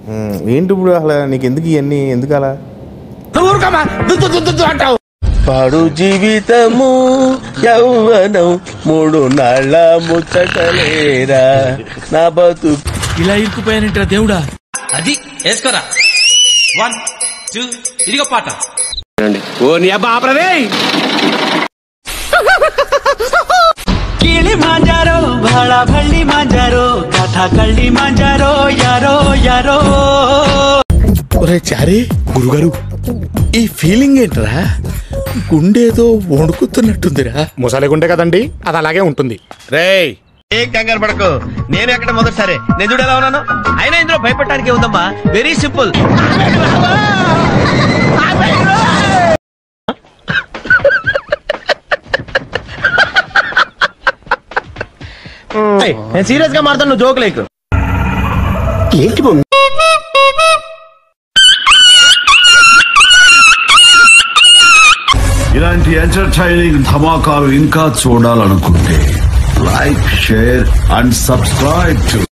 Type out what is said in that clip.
ఉమ్, ఏంటి ఇప్పుడు అసలు నీకు ఎందుకు ఇవన్నీ ఎందుకు అలా పాడు జీవితము యౌవనం మూడు నాళ్ళ ముచ్చటలేరా నా బతు ఇలా ఇరుక్కుపోయానంటారా దేవుడా అది వేసుకోరా వన్ టూ ఇదిగో పాట ಕಿಳಿ ಮಾಂಜಾರೋ ಬಹಳ ಬಳ್ಳಿ ಮಾಂಜಾರೋ ಕಥ ಕಳ್ಳಿ ಮಾಂಜಾರೋ ಯಾರೋ ಯಾರೋ ఒరే చారీ గురుగారు ఈ ఫీలింగ్ ఏంట్రా గుండేదో వణుకుతున్నట్టుందిరా ముసలిగుంటే కదండి అది అలాగే ఉంటుంది రేయ్ ఏం కంగారు పడకు నేను ఎక్కడ మొదటిసారి నేను చూడు ఎలా ఉన్నాను అయినా ఇందులో భయపడటానికి ఉందమ్మా వెరీ సింపుల్ నేను సీరియస్ గా మారుతాను నువ్వు జోక్ లేకు ఏంటి మమ్మీ ఇలాంటి ఎంటర్టైనింగ్ ధమాకాలు ఇంకా చూడాలనుకుంటే like share and subscribe to